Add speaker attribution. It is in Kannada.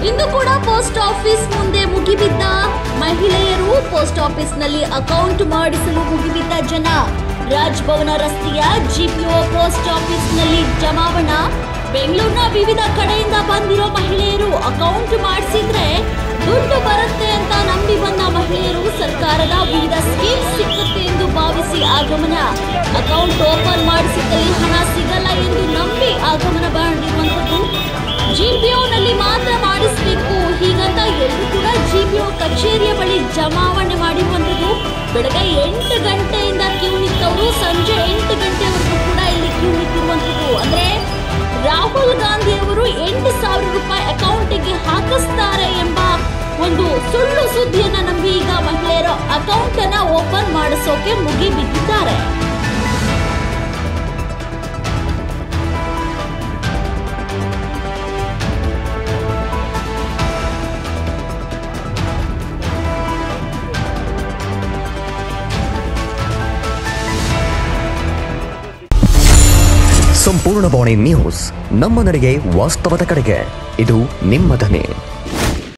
Speaker 1: ಇಂದು ಕೂಡ ಪೋಸ್ಟ್ ಆಫೀಸ್ ಮುಂದೆ ಮುಗಿಬಿದ್ದ ಮಹಿಳೆಯರು ಪೋಸ್ಟ್ ಆಫೀಸ್ನಲ್ಲಿ ಅಕೌಂಟ್ ಮಾಡಿಸಲು ಮುಗಿಬಿದ್ದ ಜನ ರಾಜ್ಭವನ ರಸ್ತೆಯ ಜಿಪಿಒ ಪೋಸ್ಟ್ ಆಫೀಸ್ನಲ್ಲಿ ಜಮಾವಣ ಬೆಂಗಳೂರಿನ ವಿವಿಧ ಕಡೆಯಿಂದ ಬಂದಿರೋ ಮಹಿಳೆಯರು ಅಕೌಂಟ್ ಮಾಡಿಸಿದ್ರೆ ದುಡ್ಡು ಬರುತ್ತೆ ಅಂತ ನಂಬಿ ಬಂದ ಮಹಿಳೆಯರು ಸರ್ಕಾರದ ವಿವಿಧ ಸ್ಕೀಮ್ ಸಿಕ್ಕುತ್ತೆ ಎಂದು ಭಾವಿಸಿ ಆಗಮನ ಅಕೌಂಟ್ ಓಪನ್ ಮಾಡಿಸಿದಲ್ಲಿ ಹಣ ಸಿಗಲ್ಲ ಎಂದು ನಂಬಿ ಆಗಮನ ಮಾಡಿರುವಂಥದ್ದು ಜಿಪಿಒನಲ್ಲಿ ಮಾತ್ರ ಮಾಡಿಸಬೇಕು ಹೀಗಂತ ಎಲ್ಲರೂ ಕೂಡ ಜಿಪಿಒ ಕಚೇರಿಯ ಬಳಿ ಜಮಾವಣೆ ಮಾಡಿರುವಂಥದ್ದು ಬೆಳಗ್ಗೆ ಎಂಟು ಗಂಟೆಯಿಂದ ಕ್ಯೂ ನಿಂತವರು ಸಂಜೆ ಎಂಟು ಗಂಟೆವರೆಗೂ ಕೂಡ ಇಲ್ಲಿ ಕ್ಯೂ ನಿಂತಿರುವಂಥದ್ದು ಅಂದ್ರೆ ರಾಹುಲ್ ಗಾಂಧಿ ಅವರು ಎಂಟು ಸಾವಿರ ರೂಪಾಯಿ ಅಕೌಂಟಿಗೆ ಹಾಕಿಸ್ತಾರೆ ಎಂಬ ಒಂದು ಸುಳ್ಳು ಸುದ್ದಿಯನ್ನ ನಂಬಿ ಈಗ ಮಹಿಳೆಯರು ಅಕೌಂಟ್ ಅನ್ನ ಓಪನ್ ಮಾಡಿಸೋಕೆ ಮುಗಿ ಬಿದ್ದಿದ್ದಾರೆ
Speaker 2: ಸಂಪೂರ್ಣ ಬಾಣಿ ನ್ಯೂಸ್ ನಮ್ಮ ನಡೆಗೆ ವಾಸ್ತವದ ಕಡೆಗೆ ಇದು ನಿಮ್ಮ ಧ್ವನಿ